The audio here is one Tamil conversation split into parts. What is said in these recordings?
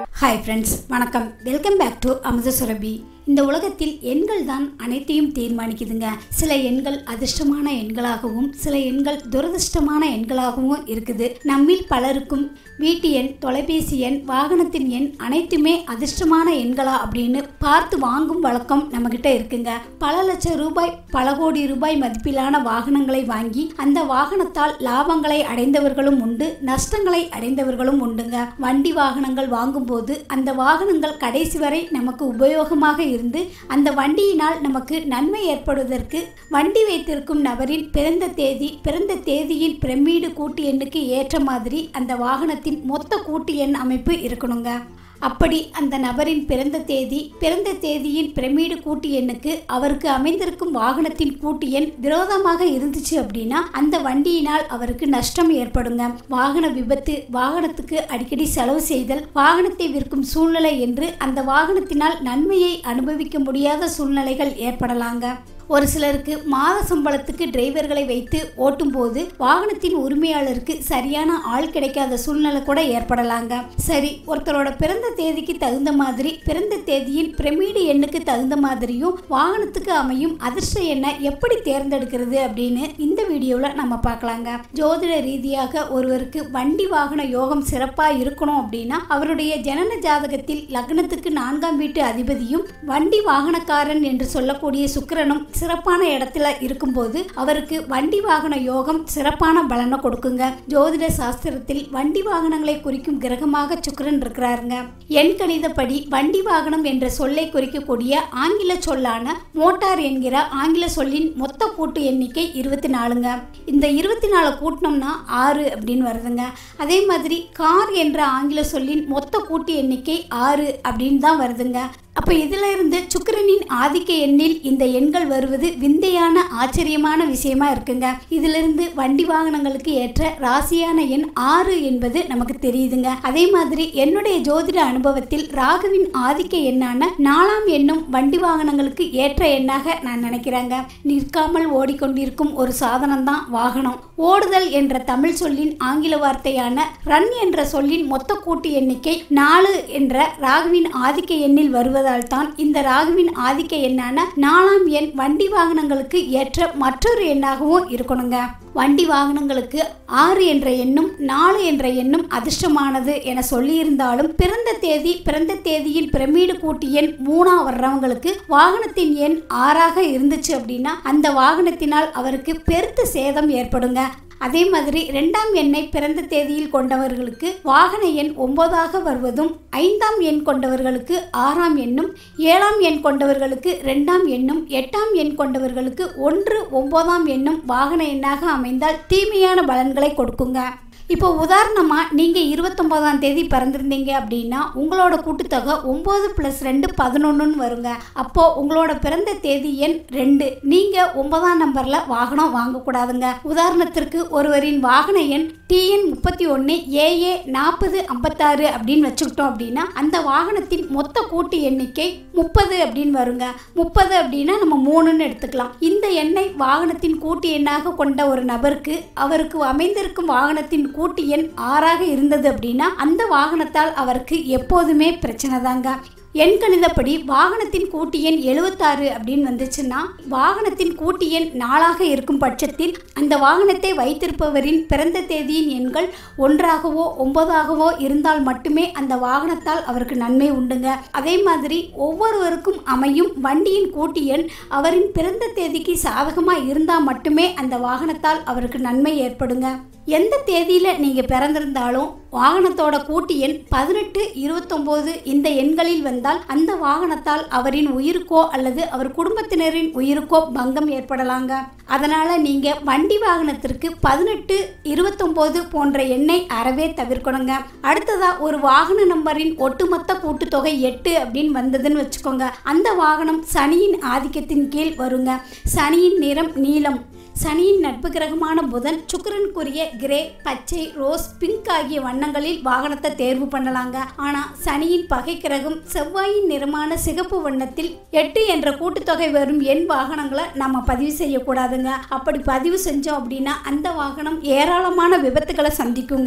ஹாய் ஃப்ரெண்ட்ஸ் வணக்கம் welcome back to Amudha Surabhi இந்த உலகத்தில் எண்கள் தான் அனைத்தையும் தீர்மானிக்குதுங்க சில எண்கள் அதிர்ஷ்டமான எண்களாகவும் சில எண்கள் துரதிர்ஷ்டமான எண்களாகவும் இருக்குது நம்மில் பலருக்கும் வீட்டு எண் தொலைபேசி எண் வாகனத்தின் எண் அனைத்துமே அதிர்ஷ்டமான எண்களா அப்படின்னு பார்த்து வாங்கும் வழக்கம் நம்மகிட்ட இருக்குங்க பல லட்சம் ரூபாய் பல கோடி ரூபாய் மதிப்பிலான வாகனங்களை வாங்கி அந்த வாகனத்தால் லாபங்களை அடைந்தவர்களும் உண்டு நஷ்டங்களை அடைந்தவர்களும் உண்டுங்க வண்டி வாகனங்கள் வாங்கும்போது அந்த வாகனங்கள் கடைசி வரை நமக்கு உபயோகமாக இருந்து அந்த வண்டியினால் நமக்கு நன்மை ஏற்படுவதற்கு வண்டி வைத்திருக்கும் நபரின் பிறந்த தேதி பிறந்த தேதியின் பிரமீடு கூட்டு எண்ணுக்கு ஏற்ற மாதிரி அந்த வாகனத்தின் மொத்த கூட்டு எண் அமைப்பு இருக்கணுங்க அப்படி அந்த நபரின் பிறந்த தேதி பிறந்த தேதியின் பிரமீடு கூட்டு எண்ணுக்கு அவருக்கு அமைந்திருக்கும் வாகனத்தின் கூட்டு எண் விரோதமாக இருந்துச்சு அப்படின்னா அந்த வண்டியினால் அவருக்கு நஷ்டம் ஏற்படுங்க வாகன விபத்து வாகனத்துக்கு அடிக்கடி செலவு செய்தல் வாகனத்தை விற்கும் சூழ்நிலை என்று அந்த வாகனத்தினால் நன்மையை அனுபவிக்க முடியாத சூழ்நிலைகள் ஏற்படலாங்க ஒரு சிலருக்கு மாத சம்பளத்துக்கு டிரைவர்களை வைத்து ஓட்டும்போது வாகனத்தின் உரிமையாளருக்கு சரியான ஆள் கிடைக்காத சூழ்நிலை கூட ஏற்படலாங்க சரி ஒருத்தரோட பிறந்த தேதிக்கு தகுந்த மாதிரி பிறந்த தேதியின் பிரமீடு எண்ணுக்கு தகுந்த மாதிரியும் வாகனத்துக்கு அமையும் அதிர்ஷ்ட எண்ணை எப்படி தேர்ந்தெடுக்கிறது அப்படின்னு இந்த வீடியோவில் நம்ம பார்க்கலாங்க ஜோதிட ரீதியாக ஒருவருக்கு வண்டி வாகன யோகம் சிறப்பாக இருக்கணும் அப்படின்னா அவருடைய ஜனன ஜாதகத்தில் லக்னத்துக்கு நான்காம் வீட்டு அதிபதியும் வண்டி வாகனக்காரன் என்று சொல்லக்கூடிய சுக்கிரனும் சிறப்பான இடத்துல இருக்கும்போது அவருக்கு வண்டி வாகன யோகம் சிறப்பான பலனை கொடுக்குங்க ஜோதிட சாஸ்திரத்தில் வண்டி வாகனங்களை குறிக்கும் கிரகமாக சுக்கிரன் இருக்கிறாருங்க எண் கணிதப்படி வண்டி வாகனம் என்ற சொல்லை குறிக்கக்கூடிய ஆங்கில சொல்லான மோட்டார் என்கிற ஆங்கில சொல்லின் மொத்த கூட்டு எண்ணிக்கை இருபத்தி நாலுங்க இந்த இருபத்தி நாலு கூட்டினோம்னா ஆறு அப்படின்னு வருதுங்க அதே மாதிரி கார் என்ற ஆங்கில சொல்லின் மொத்த கூட்டு எண்ணிக்கை ஆறு அப்படின்னு தான் வருதுங்க அப்போ இதில் இருந்து சுக்கிரனின் ஆதிக்க எண்ணில் இந்த எண்கள் வருவது விந்தையான ஆச்சரியமான விஷயமா இருக்குங்க இதிலிருந்து வண்டி வாகனங்களுக்கு ஏற்ற ராசியான எண் ஆறு என்பது நமக்கு தெரியுதுங்க அதே மாதிரி என்னுடைய ஜோதிட அனுபவத்தில் ராகுவின் ஆதிக்க எண்ணான நாலாம் எண்ணும் வண்டி வாகனங்களுக்கு ஏற்ற எண்ணாக நான் நினைக்கிறேங்க நிற்காமல் ஓடிக்கொண்டிருக்கும் ஒரு சாதனம் தான் வாகனம் ஓடுதல் என்ற தமிழ் சொல்லின் ஆங்கில வார்த்தையான ரன் என்ற சொல்லின் மொத்த கூட்டு எண்ணிக்கை நாலு என்ற ராகுவின் ஆதிக்க எண்ணில் வருவது வருவதால் தான் இந்த ராகுவின் ஆதிக்க எண்ணான நாலாம் எண் வண்டி வாகனங்களுக்கு ஏற்ற மற்றொரு எண்ணாகவும் இருக்கணுங்க வண்டி வாகனங்களுக்கு ஆறு என்ற எண்ணும் நாலு என்ற எண்ணும் அதிர்ஷ்டமானது என சொல்லியிருந்தாலும் பிறந்த தேதி பிறந்த தேதியின் பிரமீடு கூட்டு எண் மூணா வர்றவங்களுக்கு வாகனத்தின் எண் ஆறாக இருந்துச்சு அப்படின்னா அந்த வாகனத்தினால் அவருக்கு பெருத்த சேதம் ஏற்படுங்க அதே மாதிரி ரெண்டாம் எண்ணை பிறந்த தேதியில் கொண்டவர்களுக்கு வாகன எண் ஒன்பதாக வருவதும் ஐந்தாம் எண் கொண்டவர்களுக்கு ஆறாம் எண்ணும் ஏழாம் எண் கொண்டவர்களுக்கு ரெண்டாம் எண்ணும் எட்டாம் எண் கொண்டவர்களுக்கு ஒன்று ஒன்பதாம் எண்ணும் வாகன எண்ணாக அமைந்தால் தீமையான பலன்களை கொடுக்குங்க இப்போ உதாரணமாக நீங்கள் இருபத்தொம்போதாம் தேதி பிறந்திருந்தீங்க அப்படின்னா உங்களோட கூட்டுத்தொகை ஒம்பது ப்ளஸ் ரெண்டு பதினொன்றுன்னு வருங்க அப்போது உங்களோட பிறந்த தேதி எண் ரெண்டு நீங்கள் ஒன்பதாம் நம்பரில் வாகனம் வாங்கக்கூடாதுங்க உதாரணத்திற்கு ஒருவரின் வாகன எண் டிஎன் முப்பத்தி ஒன்று ஏஏ நாற்பது ஐம்பத்தாறு அப்படின்னு வச்சுக்கிட்டோம் அப்படின்னா அந்த வாகனத்தின் மொத்த கூட்டு எண்ணிக்கை முப்பது அப்படின்னு வருங்க முப்பது அப்படின்னா நம்ம மூணுன்னு எடுத்துக்கலாம் இந்த எண்ணை வாகனத்தின் கூட்டு எண்ணாக கொண்ட ஒரு நபருக்கு அவருக்கு அமைந்திருக்கும் வாகனத்தின் கூட்டு எண் ஆறாக இருந்தது அப்படின்னா அந்த வாகனத்தால் அவருக்கு எப்போதுமே பிரச்சனை தாங்க எண் கணிதப்படி வாகனத்தின் கூட்டு எண் எழுபத்தாறு அப்படின்னு வந்துச்சுன்னா வாகனத்தின் கூட்டு எண் நாளாக இருக்கும் பட்சத்தில் அந்த வாகனத்தை வைத்திருப்பவரின் பிறந்த தேதியின் எண்கள் ஒன்றாகவோ ஒன்பதாகவோ இருந்தால் மட்டுமே அந்த வாகனத்தால் அவருக்கு நன்மை உண்டுங்க அதே மாதிரி ஒவ்வொருவருக்கும் அமையும் வண்டியின் கூட்டு எண் அவரின் பிறந்த தேதிக்கு சாதகமாக இருந்தால் மட்டுமே அந்த வாகனத்தால் அவருக்கு நன்மை ஏற்படுங்க எந்த தேதியில் நீங்கள் பிறந்திருந்தாலும் வாகனத்தோட கூட்டு எண் பதினெட்டு இருபத்தொம்போது இந்த எண்களில் வந்தால் அந்த வாகனத்தால் அவரின் உயிருக்கோ அல்லது அவர் குடும்பத்தினரின் உயிருக்கோ பங்கம் ஏற்படலாங்க அதனால் நீங்கள் வண்டி வாகனத்திற்கு பதினெட்டு இருபத்தொம்போது போன்ற எண்ணை அறவே தவிர்க்கணுங்க அடுத்ததாக ஒரு வாகன நம்பரின் ஒட்டுமொத்த கூட்டுத்தொகை எட்டு அப்படின்னு வந்ததுன்னு வச்சுக்கோங்க அந்த வாகனம் சனியின் ஆதிக்கத்தின் கீழ் வருங்க சனியின் நிறம் நீலம் சனியின் நட்பு கிரகமான புதன் சுக்கிரனுக்குரிய கிரே பச்சை ரோஸ் பிங்க் ஆகிய வண்ணங்களில் வாகனத்தை தேர்வு பண்ணலாங்க ஆனால் சனியின் பகை கிரகம் செவ்வாயின் நிறமான சிகப்பு வண்ணத்தில் எட்டு என்ற கூட்டுத்தொகை வரும் எண் வாகனங்களை நம்ம பதிவு செய்யக்கூடாதுங்க அப்படி பதிவு செஞ்சோம் அப்படின்னா அந்த வாகனம் ஏராளமான விபத்துகளை சந்திக்குங்க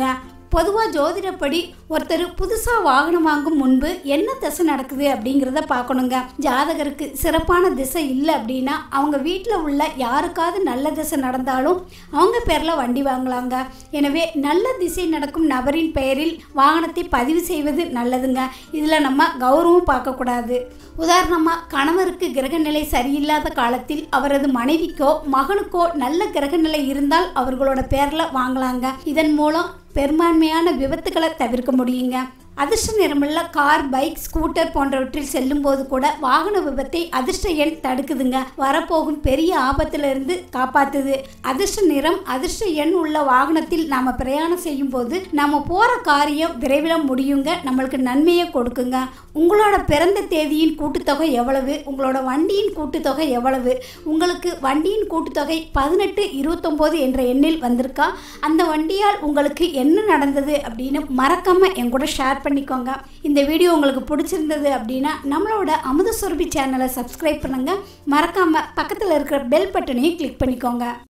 பொதுவாக ஜோதிடப்படி ஒருத்தர் புதுசாக வாகனம் வாங்கும் முன்பு என்ன திசை நடக்குது அப்படிங்கிறத பார்க்கணுங்க ஜாதகருக்கு சிறப்பான திசை இல்லை அப்படின்னா அவங்க வீட்டில் உள்ள யாருக்காவது நல்ல திசை நடந்தாலும் அவங்க பேரில் வண்டி வாங்கலாங்க எனவே நல்ல திசை நடக்கும் நபரின் பெயரில் வாகனத்தை பதிவு செய்வது நல்லதுங்க இதில் நம்ம கௌரவம் பார்க்கக்கூடாது உதாரணமாக கணவருக்கு கிரகநிலை சரியில்லாத காலத்தில் அவரது மனைவிக்கோ மகனுக்கோ நல்ல கிரகநிலை இருந்தால் அவர்களோட பேரில் வாங்கலாங்க இதன் மூலம் பெரும்பான்மையான விபத்துகளை தவிர்க்க முடியுங்க அதிர்ஷ்ட நிறமுள்ள கார் பைக் ஸ்கூட்டர் போன்றவற்றில் செல்லும் போது கூட வாகன விபத்தை அதிர்ஷ்ட எண் தடுக்குதுங்க வரப்போகும் பெரிய ஆபத்திலிருந்து காப்பாத்துது அதிர்ஷ்ட நிறம் அதிர்ஷ்ட எண் உள்ள வாகனத்தில் நாம பிரயாணம் செய்யும் போது நாம போற காரியம் விரைவில் முடியுங்க நம்மளுக்கு நன்மையை கொடுக்குங்க உங்களோட பிறந்த தேதியின் கூட்டுத்தொகை எவ்வளவு உங்களோட வண்டியின் கூட்டுத்தொகை எவ்வளவு உங்களுக்கு வண்டியின் கூட்டுத்தொகை பதினெட்டு இருபத்தொம்போது என்ற எண்ணில் வந்திருக்கா அந்த வண்டியால் உங்களுக்கு என்ன நடந்தது அப்படின்னு மறக்காம என் கூட ஷேர் பண்ணிக்கோங்க இந்த வீடியோ உங்களுக்கு பிடிச்சிருந்தது அப்படின்னா நம்மளோட அமுத சுரபி சேனலை சப்ஸ்கிரைப் பண்ணுங்க மறக்காம பக்கத்தில் இருக்கிற பெல் பட்டனையும் கிளிக் பண்ணிக்கோங்க